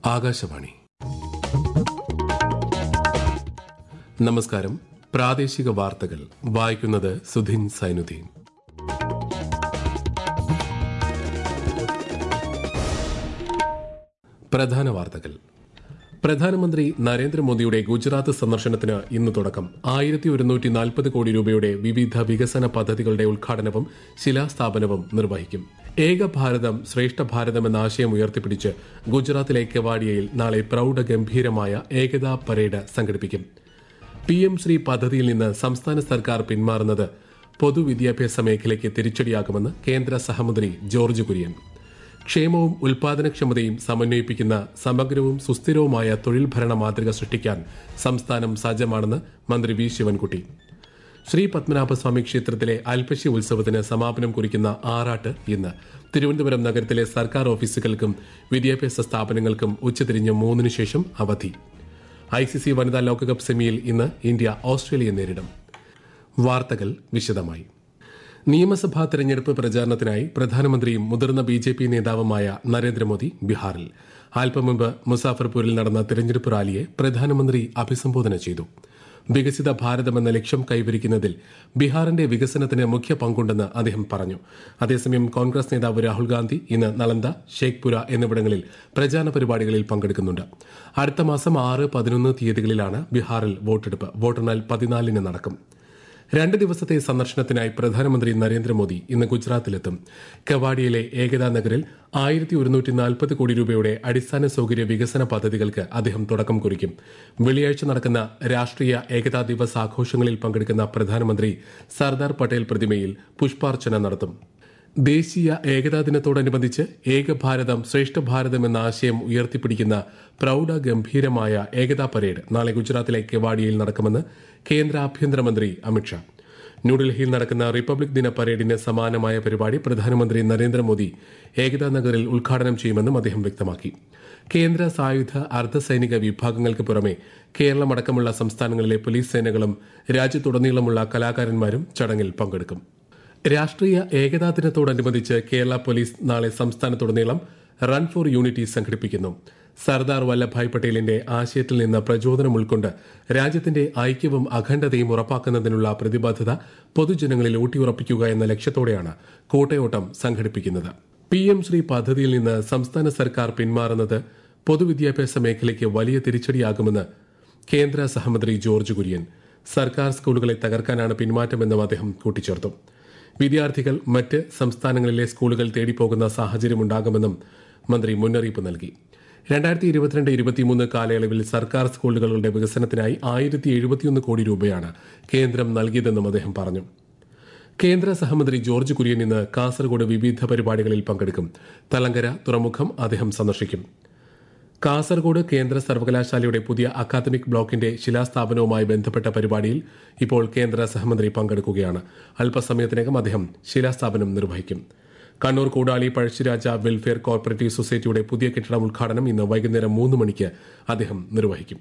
ആകാശവാണി നമസ്കാരം പ്രാദേശിക വാർത്തകൾ വായിക്കുന്നത് സുധിൻ സൈനുദ്ദീൻ പ്രധാന വാർത്തകൾ പ്രധാനമന്ത്രി നരേന്ദ്രമോദിയുടെ ഗുജറാത്ത് സന്ദർശനത്തിന് ഇന്ന് തുടക്കം ആയിരത്തി ഒരുന്നൂറ്റി നാൽപ്പത് കോടി രൂപയുടെ വിവിധ വികസന പദ്ധതികളുടെ ഉദ്ഘാടനവും ശിലാസ്ഥാപനവും നിർവഹിക്കും ഏക ഭാരതം ശ്രേഷ്ഠ ഭാരതം എന്ന ആശയം ഉയർത്തിപ്പിടിച്ച് ഗുജറാത്തിലെ കെവാഡിയയിൽ നാളെ പ്രൌഢഗംഭീരമായ ഏകതാ പരേഡ് സംഘടിപ്പിക്കും പി എം ശ്രീ പദ്ധതിയിൽ നിന്ന് സംസ്ഥാന സർക്കാർ പിന്മാറുന്നത് പൊതുവിദ്യാഭ്യാസ മേഖലയ്ക്ക് തിരിച്ചടിയാകുമെന്ന് കേന്ദ്ര സഹമന്ത്രി ജോർജ് കുര്യൻ ക്ഷേമവും ഉൽപാദനക്ഷമതയും സമന്വയിപ്പിക്കുന്ന സമഗ്രവും സുസ്ഥിരവുമായ തൊഴിൽ ഭരണ മാതൃക സൃഷ്ടിക്കാൻ സംസ്ഥാനം സജ്ജമാണെന്ന് മന്ത്രി വി ശിവൻകുട്ടി ശ്രീ പത്മനാഭസ്വാമി ക്ഷേത്രത്തിലെ അൽപ്പശി ഉത്സവത്തിന് സമാപനം കുറിക്കുന്ന ആറാട്ട് ഇന്ന് തിരുവനന്തപുരം നഗരത്തിലെ സർക്കാർ ഓഫീസുകൾക്കും വിദ്യാഭ്യാസ സ്ഥാപനങ്ങൾക്കും ഉച്ചതിരിഞ്ഞ് മൂന്നിന് ശേഷം അവധി ഐ സി സി വനിതാ ലോകകപ്പ് സെമിയിൽ ഇന്ന് ഇന്ത്യ ഓസ്ട്രേലിയയെ നേരിടും വാർത്തകൾ വിശദമായി നിയമസഭാ തെരഞ്ഞെടുപ്പ് പ്രചാരണത്തിനായി പ്രധാനമന്ത്രിയും മുതിർന്ന ബി ജെ പി നേതാവുമായ നരേന്ദ്രമോദി ബീഹാറിൽ അല്പം മുമ്പ് മുസാഫർപൂരിൽ നടന്ന തെരഞ്ഞെടുപ്പ് റാലിയെ പ്രധാനമന്ത്രി അഭിസംബോധന ചെയ്തു വികസിത ഭാരതമെന്ന ലക്ഷ്യം കൈവരിക്കുന്നതിൽ ബീഹാറിന്റെ വികസനത്തിന് മുഖ്യ പങ്കുണ്ടെന്ന് അദ്ദേഹം പറഞ്ഞു അതേസമയം കോൺഗ്രസ് നേതാവ് രാഹുൽ ഗാന്ധി ഇന്ന് നളന്ദ ഷേഖ്പുര എന്നിവിടങ്ങളിൽ പ്രചാരണ പരിപാടികളിൽ പങ്കെടുക്കുന്നുണ്ട് അടുത്ത മാസം ആറ് പതിനൊന്ന് തീയതികളിലാണ് ബീഹാറിൽ വോട്ടെടുപ്പ് വോട്ടെണ്ണൽ പതിനാലിന് നടക്കും രണ്ട് ദിവസത്തെ സന്ദർശനത്തിനായി പ്രധാനമന്ത്രി നരേന്ദ്രമോദി ഇന്ന് ഗുജറാത്തിലെത്തും കവാഡിയയിലെ ഏകതാ നഗറിൽ ആയിരത്തി ഒരുന്നൂറ്റി നാൽപ്പത് കോടി രൂപയുടെ അടിസ്ഥാന സൌകര്യ വികസന പദ്ധതികൾക്ക് അദ്ദേഹം തുടക്കം കുറിക്കും വെള്ളിയാഴ്ച നടക്കുന്ന രാഷ്ട്രീയ ഏകതാ ദിവസ് ആഘോഷങ്ങളിൽ പങ്കെടുക്കുന്ന പ്രധാനമന്ത്രി സർദാർ പട്ടേൽ പ്രതിമയിൽ പുഷ്പാർച്ചന നടത്തും ദേശീയ ഏകതാ ദിനത്തോടനുബന്ധിച്ച് ഏക ഭാരതം ശ്രേഷ്ഠ ഭാരതം എന്ന ആശയം ഉയർത്തിപ്പിടിക്കുന്ന പ്രൌഢ ഗംഭീരമായ ഏകതാ പരേഡ് നാളെ ഗുജറാത്തിലെ കെവാഡിയയിൽ നടക്കുമെന്ന് കേന്ദ്ര ആഭ്യന്തരമന്ത്രി അമിത്ഷാ ന്യൂഡൽഹിയിൽ നടക്കുന്ന റിപ്പബ്ലിക് ദിന പരേഡിന് സമാനമായ പരിപാടി പ്രധാനമന്ത്രി നരേന്ദ്രമോദി ഏകതാ നഗറിൽ ഉദ്ഘാടനം ചെയ്യുമെന്നും അദ്ദേഹം വ്യക്തമാക്കി കേന്ദ്ര സായുധ അർദ്ധസൈനിക വിഭാഗങ്ങൾക്ക് പുറമെ കേരളമടക്കമുള്ള സംസ്ഥാനങ്ങളിലെ പോലീസ് സേനകളും രാജ്യത്തുടനീളമുള്ള കലാകാരന്മാരും ചടങ്ങിൽ പങ്കെടുക്കും രാഷ്ട്രീയ ഏകതാ ദിനത്തോടനുബന്ധിച്ച് കേരള പോലീസ് നാളെ സംസ്ഥാനത്തുടനീളം റൺ ഫോർ യൂണിറ്റി സംഘടിപ്പിക്കുന്നു സർദാർ വല്ലഭായ് പട്ടേലിന്റെ ആശയത്തിൽ നിന്ന് പ്രചോദനം ഉൾക്കൊണ്ട് രാജ്യത്തിന്റെ ഐക്യവും അഖണ്ഡതയും ഉറപ്പാക്കുന്നതിനുള്ള പ്രതിബദ്ധത പൊതുജനങ്ങളിൽ ഊട്ടിയുറപ്പിക്കുക എന്ന ലക്ഷ്യത്തോടെയാണ് കൂട്ടയോട്ടം സംഘടിപ്പിക്കുന്നത് പി എം ശ്രീ പദ്ധതിയിൽ നിന്ന് സംസ്ഥാന സർക്കാർ പിന്മാറുന്നത് പൊതുവിദ്യാഭ്യാസ മേഖലയ്ക്ക് വലിയ തിരിച്ചടിയാകുമെന്ന് കേന്ദ്ര സഹമന്ത്രി ജോർജ് കുര്യൻ സർക്കാർ സ്കൂളുകളെ തകർക്കാനാണ് പിന്മാറ്റമെന്നും അദ്ദേഹം കൂട്ടിച്ചേർത്തു വിദ്യാർത്ഥികൾ മറ്റ് സംസ്ഥാനങ്ങളിലെ സ്കൂളുകൾ തേടിപ്പോകുന്ന സാഹചര്യമുണ്ടാകുമെന്നും മന്ത്രി മുന്നറിയിപ്പ് നൽകി രണ്ടായിരത്തി ഇരുപത്തിരണ്ട് ഇരുപത്തിമൂന്ന് കാലയളവിൽ സർക്കാർ സ്കൂളുകളുടെ വികസനത്തിനായി ആയിരത്തി എഴുപത്തിയൊന്ന് കോടി രൂപയാണ് കേന്ദ്രം നൽകിയതെന്നും അദ്ദേഹം പറഞ്ഞു കേന്ദ്ര സഹമന്ത്രി ജോർജ് കുര്യൻ ഇന്ന് കാസർഗോഡ് വിവിധ പരിപാടികളിൽ പങ്കെടുക്കും തലങ്കര തുറമുഖം അദ്ദേഹം സന്ദർശിക്കും കാസർഗോഡ് കേന്ദ്ര സർവകലാശാലയുടെ പുതിയ അക്കാദമിക് ബ്ലോക്കിന്റെ ശിലാസ്ഥാപനവുമായി ബന്ധപ്പെട്ട പരിപാടിയിൽ ഇപ്പോൾ കേന്ദ്ര സഹമന്ത്രി പങ്കെടുക്കുകയാണ് അല്പസമയത്തിനകം അദ്ദേഹം ശിലാസ്ഥാപനം നിർവഹിക്കും കണ്ണൂർ കൂടാളി പഴശ്ശിരാജ വെൽഫെയർ കോർപ്പറേറ്റീവ് സൊസൈറ്റിയുടെ പുതിയ കെട്ടിടം ഉദ്ഘാടനം ഇന്ന് വൈകുന്നേരം മൂന്ന് മണിക്ക് അദ്ദേഹം നിർവഹിക്കും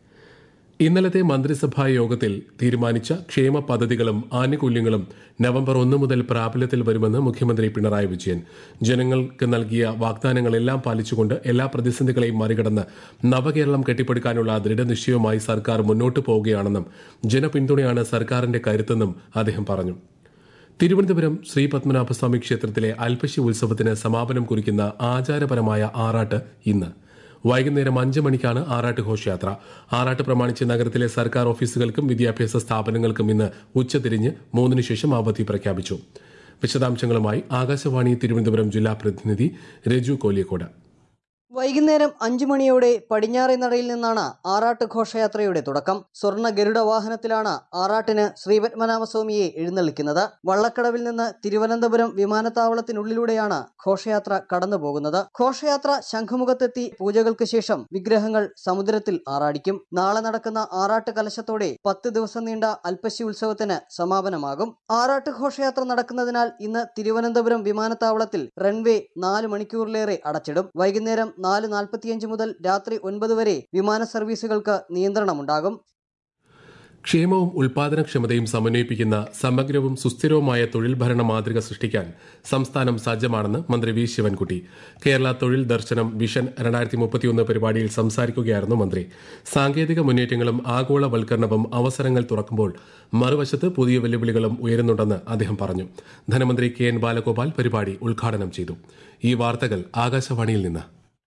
ഇന്നലത്തെ മന്ത്രിസഭാ യോഗത്തിൽ തീരുമാനിച്ച ക്ഷേമ പദ്ധതികളും ആനുകൂല്യങ്ങളും നവംബർ ഒന്ന് മുതൽ പ്രാബല്യത്തിൽ വരുമെന്ന് മുഖ്യമന്ത്രി പിണറായി വിജയൻ ജനങ്ങൾക്ക് നൽകിയ വാഗ്ദാനങ്ങളെല്ലാം പാലിച്ചുകൊണ്ട് എല്ലാ പ്രതിസന്ധികളെയും മറികടന്ന് നവകേരളം കെട്ടിപ്പടുക്കാനുള്ള ദൃഢനിശ്ചയവുമായി സർക്കാർ മുന്നോട്ടു പോവുകയാണെന്നും ജനപിന്തുണയാണ് സർക്കാരിന്റെ കരുത്തെന്നും അദ്ദേഹം പറഞ്ഞു തിരുവനന്തപുരം ശ്രീ പത്മനാഭസ്വാമി ക്ഷേത്രത്തിലെ അൽപ്പശി ഉത്സവത്തിന് സമാപനം കുറിക്കുന്ന ആചാരപരമായ ആറാട്ട് ഇന്ന് വൈകുന്നേരം അഞ്ച് മണിക്കാണ് ആറാട്ട് ഘോഷയാത്ര ആറാട്ട് പ്രമാണിച്ച് നഗരത്തിലെ സർക്കാർ ഓഫീസുകൾക്കും വിദ്യാഭ്യാസ സ്ഥാപനങ്ങൾക്കും ഇന്ന് ഉച്ചതിരിഞ്ഞ് മൂന്നിന് ശേഷം അവധി പ്രഖ്യാപിച്ചു വിശദാംശങ്ങളുമായി ആകാശവാണി തിരുവനന്തപുരം ജില്ലാ പ്രതിനിധി രജു കോലിയക്കോട് വൈകുന്നേരം അഞ്ചു മണിയോടെ പടിഞ്ഞാറേ നടയിൽ നിന്നാണ് ആറാട്ട് ഘോഷയാത്രയുടെ തുടക്കം സ്വർണ്ണ ഗരുഡ വാഹനത്തിലാണ് ആറാട്ടിന് ശ്രീപത്മനാഭസ്വാമിയെ എഴുന്നള്ളിക്കുന്നത് വള്ളക്കടവിൽ നിന്ന് തിരുവനന്തപുരം വിമാനത്താവളത്തിനുള്ളിലൂടെയാണ് ഘോഷയാത്ര കടന്നുപോകുന്നത് ഘോഷയാത്ര ശംഖുമുഖത്തെത്തി പൂജകൾക്ക് ശേഷം വിഗ്രഹങ്ങൾ സമുദ്രത്തിൽ ആറാടിക്കും നാളെ നടക്കുന്ന ആറാട്ട് കലശത്തോടെ പത്ത് ദിവസം നീണ്ട അൽപ്പശി ഉത്സവത്തിന് സമാപനമാകും ആറാട്ട് ഘോഷയാത്ര നടക്കുന്നതിനാൽ ഇന്ന് തിരുവനന്തപുരം വിമാനത്താവളത്തിൽ റൺവേ നാല് മണിക്കൂറിലേറെ അടച്ചിടും വൈകുന്നേരം നാല് നാൽപ്പത്തിയഞ്ച് മുതൽ രാത്രി ഒൻപത് വരെ വിമാന സർവീസുകൾക്ക് നിയന്ത്രണമുണ്ടാകും ക്ഷേമവും ഉൽപാദനക്ഷമതയും സമന്വയിപ്പിക്കുന്ന സമഗ്രവും സുസ്ഥിരവുമായ തൊഴിൽ ഭരണ മാതൃക സൃഷ്ടിക്കാൻ സംസ്ഥാനം സജ്ജമാണെന്ന് മന്ത്രി വി ശിവൻകുട്ടി കേരള തൊഴിൽ ദർശനം വിഷൻ രണ്ടായിരത്തി മുപ്പത്തിയൊന്ന് പരിപാടിയിൽ സംസാരിക്കുകയായിരുന്നു മന്ത്രി സാങ്കേതിക മുന്നേറ്റങ്ങളും ആഗോളവൽക്കരണവും അവസരങ്ങൾ തുറക്കുമ്പോൾ മറുവശത്ത് പുതിയ വെല്ലുവിളികളും ഉയരുന്നുണ്ടെന്ന് അദ്ദേഹം പറഞ്ഞു ധനമന്ത്രി കെ എൻ ബാലഗോപാൽ പരിപാടി ഉദ്ഘാടനം ചെയ്തു ഈ വാർത്തകൾ ആകാശവാണിയിൽ നിന്ന്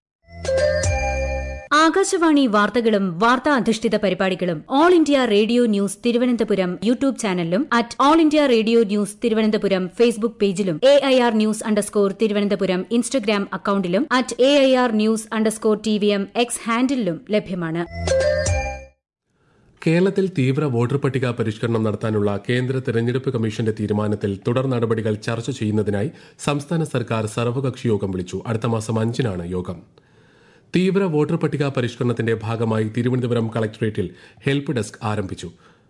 ആകാശവാണി വാർത്തകളും വാർത്താ അധിഷ്ഠിത പരിപാടികളും all India radio news Thiruvananthapuram YouTube ചാനലിലും at all India radio news Thiruvananthapuram Facebook പേജിലും A I R news underscore Thiruvananthapuram Instagram അക്കൌണ്ടിലും at A I R news underscore T V M X ഹാൻഡിലും ലഭ്യമാണ് കേരളത്തിൽ തീവ്ര വോട്ടർ പട്ടിക പരിഷ്കരണം നടത്താനുള്ള കേന്ദ്ര തെരഞ്ഞെടുപ്പ് കമ്മീഷന്റെ തീരുമാനത്തിൽ തുടർ നടപടികൾ ചർച്ച ചെയ്യുന്നതിനായി സംസ്ഥാന സർക്കാർ സർവകക്ഷി യോഗം വിളിച്ചു അടുത്ത മാസം അഞ്ചിനാണ് യോഗം തീവ്ര വോട്ടർ പട്ടിക പരിഷ്കരണത്തിന്റെ ഭാഗമായി തിരുവനന്തപുരം കളക്ടറേറ്റിൽ ഹെൽപ്പ് ഡെസ്ക് ആരംഭിച്ചു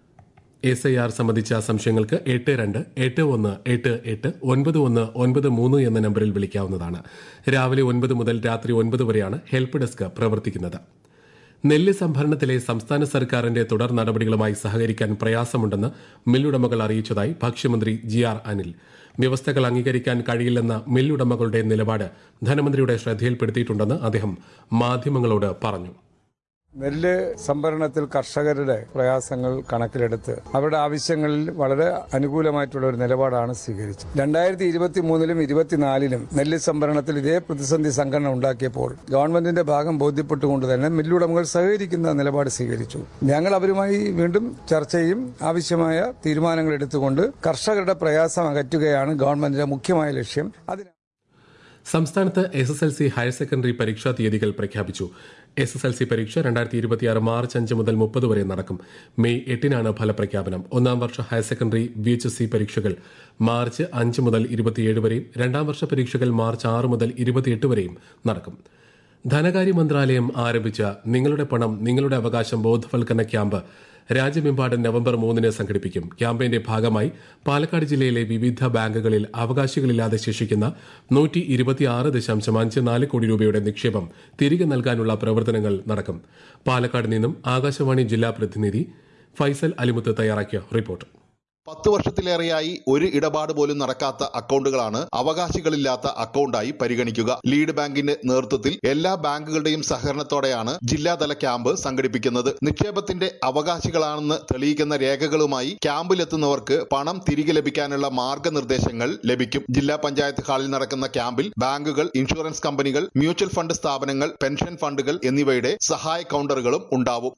എസ് ഐ ആർ സംബന്ധിച്ച സംശയങ്ങൾക്ക് എട്ട് രണ്ട് എട്ട് ഒന്ന് എട്ട് എട്ട് ഒൻപത് ഒന്ന് ഒൻപത് മൂന്ന് എന്ന നമ്പറിൽ വിളിക്കാവുന്നതാണ് രാവിലെ ഒൻപത് മുതൽ രാത്രി ഒൻപത് വരെയാണ് ഹെൽപ്പ് ഡെസ്ക് പ്രവർത്തിക്കുന്നത് നെല്ല് സംഭരണത്തിലെ സംസ്ഥാന സർക്കാരിന്റെ തുടർ നടപടികളുമായി സഹകരിക്കാൻ പ്രയാസമുണ്ടെന്ന് മില്ലുടമകൾ അറിയിച്ചതായി ഭക്ഷ്യമന്ത്രി ജി ആർ അനിൽ വ്യവസ്ഥകൾ അംഗീകരിക്കാൻ കഴിയില്ലെന്ന മില്ലുടമകളുടെ നിലപാട് ധനമന്ത്രിയുടെ ശ്രദ്ധയിൽപ്പെടുത്തിയിട്ടുണ്ടെന്ന് അദ്ദേഹം മാധ്യമങ്ങളോട് പറഞ്ഞു നെല്ല് സംഭരണത്തിൽ കർഷകരുടെ പ്രയാസങ്ങൾ കണക്കിലെടുത്ത് അവരുടെ ആവശ്യങ്ങളിൽ വളരെ അനുകൂലമായിട്ടുള്ള ഒരു നിലപാടാണ് സ്വീകരിച്ചത് രണ്ടായിരത്തി ഇരുപത്തി മൂന്നിലും ഇരുപത്തിനാലിലും നെല്ല് സംഭരണത്തിൽ ഇതേ പ്രതിസന്ധി സംഘടന ഉണ്ടാക്കിയപ്പോൾ ഗവൺമെന്റിന്റെ ഭാഗം ബോധ്യപ്പെട്ടുകൊണ്ട് തന്നെ മില്ലുടമകൾ സഹകരിക്കുന്ന നിലപാട് സ്വീകരിച്ചു ഞങ്ങൾ അവരുമായി വീണ്ടും ചർച്ച ചെയ്യും ആവശ്യമായ തീരുമാനങ്ങൾ എടുത്തുകൊണ്ട് കർഷകരുടെ പ്രയാസം അകറ്റുകയാണ് ഗവൺമെന്റിന്റെ മുഖ്യമായ ലക്ഷ്യം അതിന് സംസ്ഥാനത്ത് S S L C higher secondary പരീക്ഷാ തീയതികൾ പ്രഖ്യാപിച്ചു എസ് എസ് എൽ സി പരീക്ഷ രണ്ടായിരത്തി ഇരുപത്തിയാറ് മാർച്ച് അഞ്ച് മുതൽ മുപ്പത് വരെ നടക്കും മെയ് എട്ടിനാണ് ഫലപ്രഖ്യാപനം ഒന്നാം വർഷ higher secondary V H S C പരീക്ഷകൾ മാർച്ച് അഞ്ച് മുതൽ ഇരുപത്തിയേഴ് വരെയും രണ്ടാം വർഷ പരീക്ഷകൾ മാർച്ച് ആറ് മുതൽ ഇരുപത്തിയെട്ട് വരെയും നടക്കും ധനകാര്യ മന്ത്രാലയം ആരംഭിച്ച നിങ്ങളുടെ പണം നിങ്ങളുടെ അവകാശം ബോധവൽക്കരണ ക്യാമ്പ് രാജ്യമെമ്പാടും നവംബർ മൂന്നിന് സംഘടിപ്പിക്കും ക്യാമ്പയിന്റെ ഭാഗമായി പാലക്കാട് ജില്ലയിലെ വിവിധ ബാങ്കുകളിൽ അവകാശികളില്ലാതെ ശേഷിക്കുന്ന നൂറ്റി ഇരുപത്തിയാറ് ദശാംശം അഞ്ച് നാല് കോടി രൂപയുടെ നിക്ഷേപം തിരികെ നൽകാനുള്ള പ്രവർത്തനങ്ങൾ നടക്കും പാലക്കാട് നിന്നും ആകാശവാണി ജില്ലാ പ്രതിനിധി ഫൈസൽ അലിമുത്ത് തയ്യാറാക്കിയ റിപ്പോർട്ട് പത്ത് വർഷത്തിലേറെയായി ഒരു ഇടപാട് പോലും നടക്കാത്ത അക്കൗണ്ടുകളാണ് അവകാശികളില്ലാത്ത അക്കൗണ്ടായി പരിഗണിക്കുക ലീഡ് ബാങ്കിന്റെ നേതൃത്വത്തിൽ എല്ലാ ബാങ്കുകളുടെയും സഹകരണത്തോടെയാണ് ജില്ലാതല ക്യാമ്പ് സംഘടിപ്പിക്കുന്നത് നിക്ഷേപത്തിന്റെ അവകാശികളാണെന്ന് തെളിയിക്കുന്ന രേഖകളുമായി ക്യാമ്പിലെത്തുന്നവർക്ക് പണം തിരികെ ലഭിക്കാനുള്ള മാർഗനിർദ്ദേശങ്ങൾ ലഭിക്കും ജില്ലാ പഞ്ചായത്ത് ഹാളിൽ നടക്കുന്ന ക്യാമ്പിൽ ബാങ്കുകൾ ഇൻഷുറൻസ് കമ്പനികൾ മ്യൂച്വൽ ഫണ്ട് സ്ഥാപനങ്ങൾ പെൻഷൻ ഫണ്ടുകൾ എന്നിവയുടെ സഹായ കൗണ്ടറുകളും ഉണ്ടാവും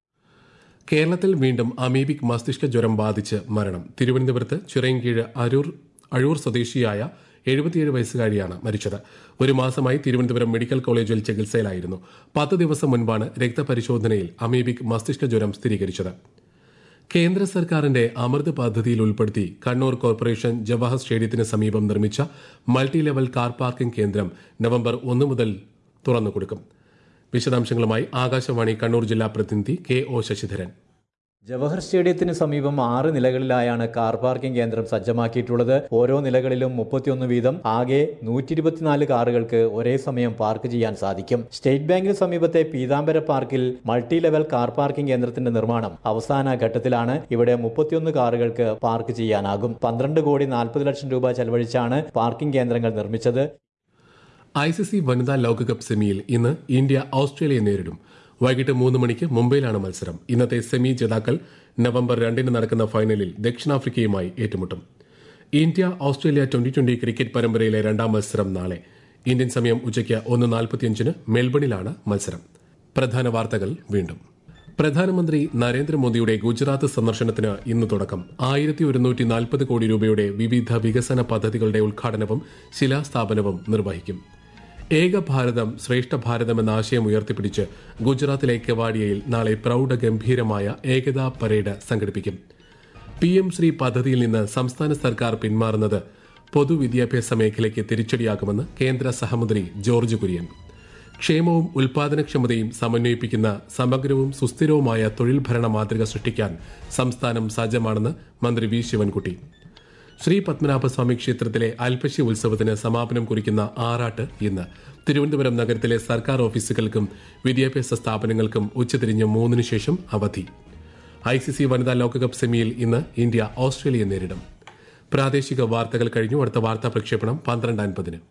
കേരളത്തിൽ വീണ്ടും അമീബിക് മസ്തിഷ്ക ജ്വരം ബാധിച്ച് മരണം തിരുവനന്തപുരത്ത് ചിറയൻകീഴ് അരൂർ അഴൂർ സ്വദേശിയായ എഴുപത്തിയേഴ് വയസ്സുകാരിയാണ് മരിച്ചത് ഒരു മാസമായി തിരുവനന്തപുരം മെഡിക്കൽ കോളേജിൽ ചികിത്സയിലായിരുന്നു പത്ത് ദിവസം മുൻപാണ് രക്തപരിശോധനയിൽ അമീബിക് മസ്തിഷ്ക ജ്വരം സ്ഥിരീകരിച്ചത് കേന്ദ്ര സർക്കാരിന്റെ അമൃത് പദ്ധതിയിൽ ഉൾപ്പെടുത്തി കണ്ണൂർ കോർപ്പറേഷൻ ജവഹർ സ്റ്റേഡിയത്തിന് സമീപം നിർമ്മിച്ച മൾട്ടി ലെവൽ കാർ പാർക്കിംഗ് കേന്ദ്രം നവംബർ ഒന്ന് മുതൽ തുറന്നുകൊടുക്കും വിശദാംശങ്ങളുമായി ആകാശവാണി കണ്ണൂർ ജില്ലാ പ്രതിനിധി കെ ഒ ശശിധരൻ ജവഹർ സ്റ്റേഡിയത്തിന് സമീപം ആറ് നിലകളിലായാണ് കാർ പാർക്കിംഗ് കേന്ദ്രം സജ്ജമാക്കിയിട്ടുള്ളത് ഓരോ നിലകളിലും മുപ്പത്തിയൊന്ന് വീതം ആകെ നൂറ്റി ഇരുപത്തിനാല് കാറുകൾക്ക് ഒരേ സമയം പാർക്ക് ചെയ്യാൻ സാധിക്കും സ്റ്റേറ്റ് ബാങ്കിന് സമീപത്തെ പീതാംബര പാർക്കിൽ മൾട്ടി ലെവൽ കാർ പാർക്കിംഗ് കേന്ദ്രത്തിന്റെ നിർമ്മാണം അവസാന ഘട്ടത്തിലാണ് ഇവിടെ മുപ്പത്തിയൊന്ന് കാറുകൾക്ക് പാർക്ക് ചെയ്യാനാകും പന്ത്രണ്ട് കോടി നാൽപ്പത് ലക്ഷം രൂപ ചെലവഴിച്ചാണ് പാർക്കിംഗ് കേന്ദ്രങ്ങൾ നിർമ്മിച്ചത് ഐ സി സി വനിതാ ലോകകപ്പ് സെമിയിൽ ഇന്ന് ഇന്ത്യ ഓസ്ട്രേലിയയെ നേരിടും വൈകിട്ട് മൂന്ന് മണിക്ക് മുംബൈയിലാണ് മത്സരം ഇന്നത്തെ സെമി ജേതാക്കൾ നവംബർ രണ്ടിന് നടക്കുന്ന ഫൈനലിൽ ദക്ഷിണാഫ്രിക്കയുമായി ഏറ്റുമുട്ടും India Australia twenty twenty cricket പരമ്പരയിലെ രണ്ടാം മത്സരം നാളെ ഇന്ത്യൻ സമയം ഉച്ചയ്ക്ക് ഒന്ന് നാൽപ്പത്തിയഞ്ചിന് മെൽബണിലാണ് മത്സരം പ്രധാന വാർത്തകൾ വീണ്ടും പ്രധാനമന്ത്രി നരേന്ദ്രമോദിയുടെ ഗുജറാത്ത് സന്ദർശനത്തിന് ഇന്ന് തുടക്കം ആയിരത്തി ഒരുന്നൂറ്റി നാൽപ്പത് കോടി രൂപയുടെ വിവിധ വികസന പദ്ധതികളുടെ ഉദ്ഘാടനവും ശിലാസ്ഥാപനവും നിർവഹിക്കും ഏക ഭാരതം ശ്രേഷ്ഠ ഭാരതം എന്ന ആശയം ഉയർത്തിപ്പിടിച്ച് ഗുജറാത്തിലെ കെവാഡിയയിൽ നാളെ പ്രൌഢഗംഭീരമായ ഏകതാ പരേഡ് സംഘടിപ്പിക്കും പി എം ശ്രീ പദ്ധതിയിൽ നിന്ന് സംസ്ഥാന സർക്കാർ പിന്മാറുന്നത് പൊതുവിദ്യാഭ്യാസ മേഖലയ്ക്ക് തിരിച്ചടിയാകുമെന്ന് കേന്ദ്ര സഹമന്ത്രി ജോർജ് കുര്യൻ ക്ഷേമവും ഉൽപാദനക്ഷമതയും സമന്വയിപ്പിക്കുന്ന സമഗ്രവും സുസ്ഥിരവുമായ തൊഴിൽ ഭരണ മാതൃക സൃഷ്ടിക്കാൻ സംസ്ഥാനം സജ്ജമാണെന്ന് മന്ത്രി വി ശിവൻകുട്ടി ശ്രീ പത്മനാഭസ്വാമി ക്ഷേത്രത്തിലെ അൽപ്പശി ഉത്സവത്തിന് സമാപനം കുറിക്കുന്ന ആറാട്ട് ഇന്ന് തിരുവനന്തപുരം നഗരത്തിലെ സർക്കാർ ഓഫീസുകൾക്കും വിദ്യാഭ്യാസ സ്ഥാപനങ്ങൾക്കും ഉച്ചതിരിഞ്ഞ് മൂന്നിന് ശേഷം അവധി ഐ സി സി വനിതാ ലോകകപ്പ് സെമിയിൽ ഇന്ന് ഇന്ത്യ ഓസ്ട്രേലിയയെ നേരിടും പ്രാദേശിക വാർത്തകൾ കഴിഞ്ഞു അടുത്ത വാർത്താ പ്രക്ഷേപണം പന്ത്രണ്ട് അൻപതിന്